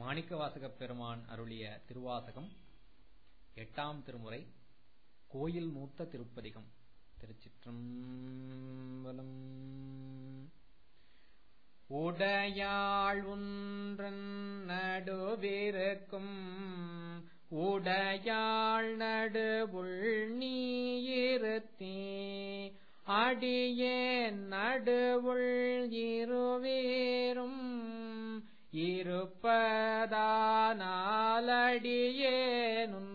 மாணிக்கவாசகப் பெருமான் அருளிய திருவாசகம் எட்டாம் திருமுறை கோயில் மூத்த திருப்பதிகம் திருச்சிற்றம்பலம் உடையாள் ஒன்றன் நடுவிருக்கும் உடையாள் நடுவுள் நீயிருத்தே அடியேன் நடுவுள் இருவேரும் இருப்பதானாலடியேனும்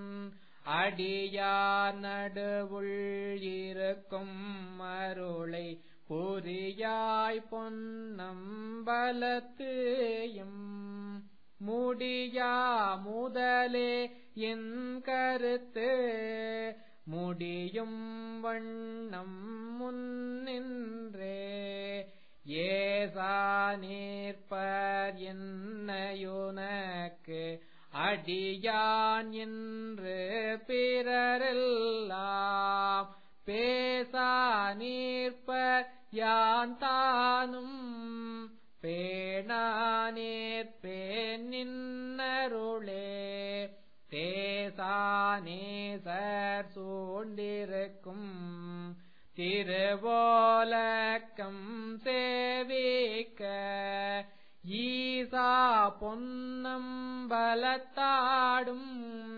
அடியார் நடுவுள் இருக்கும் அருளை பொறியாய் பொன்னம்பலத்தேயும் முடியா முதலே என் கருத்து முடியும் வண்ணம் முன்னின்றே ஏசா நிற்பர் என்னையுனக்கு அடியான் என்று பிறரெல்லாம் பேசா நிற்பர் யான் தானும் பேணானேற்பேன் நின்னருளே தேசானேசர் சூண்டிருக்கும் திருவோலக்கம் சேவிக்க ஈசா பொன்னம் பலத்தாடும்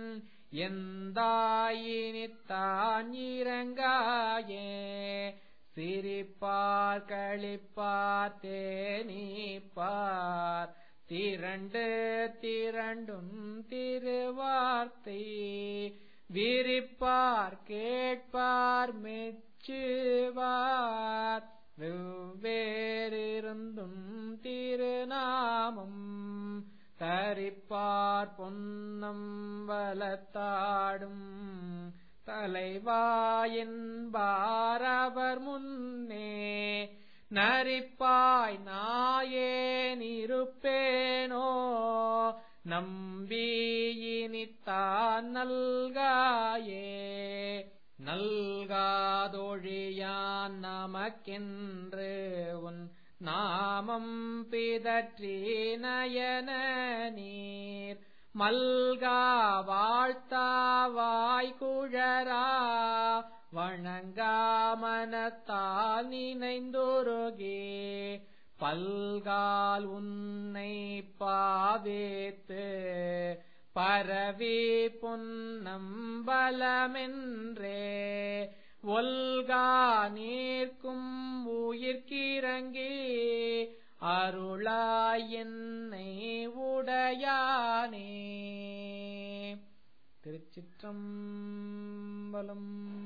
எந்தாயினித்தான் இறங்காயே சிரிப்பார் கழிப்பார் தேனிப்பார் திரண்டு திரண்டும் திருவார்த்தை விரிப்பார் கேட்பார் மெச்சுவார் வெவ்வேறிருந்தும் திருநாமம் தரிப்பார் பொன்னம் வலத்தாடும் தலைவாயன்பாரவர் முன்னே நரிப்பாய் நாயேன் இருப்பேனோ நம்பியினித்தான் நல்காயே நல்காதொழியான் நமக்கென்று உன் நாமம் பிதற்றி நயன நீர் மல்கா வாழ்த்தாவாய் குழரா வணங்காமனத்தால் நினைந்துருகே பல்கால் உன்னை பாவேத்து பரவி பொன்னம்பலமென்றே ஒல்கா நீர்க்கும் உயிர்க்கிறங்கி அருளாய் என்னை உடையானே திருச்சிற்றம்பலம்